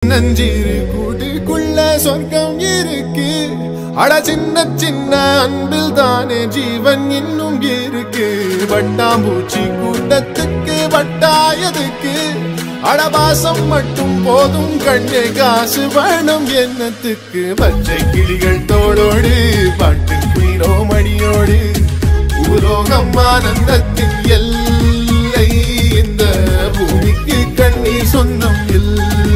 சின்னஞ்சிறு கூட்டுக்குள்ள சொர்க்கம் இருக்கு அட சின்ன சின்ன அன்பில் தானே ஜீவன் இன்னும் இருக்கு வட்டாம்பூச்சி கூட்டத்துக்கு வட்டாயதுக்கு அடபாசம் மட்டும் போதும் கண்ணே காசு வேணும் என்னத்துக்கு பச்சை கிளிகள் தோளோடு பாட்டு குயிலோ மணியோடு பூலோகம் ஆனந்தத்தின் எல்லை இந்த பூமிக்கு கண்ணீர் சொந்தம் இல்லை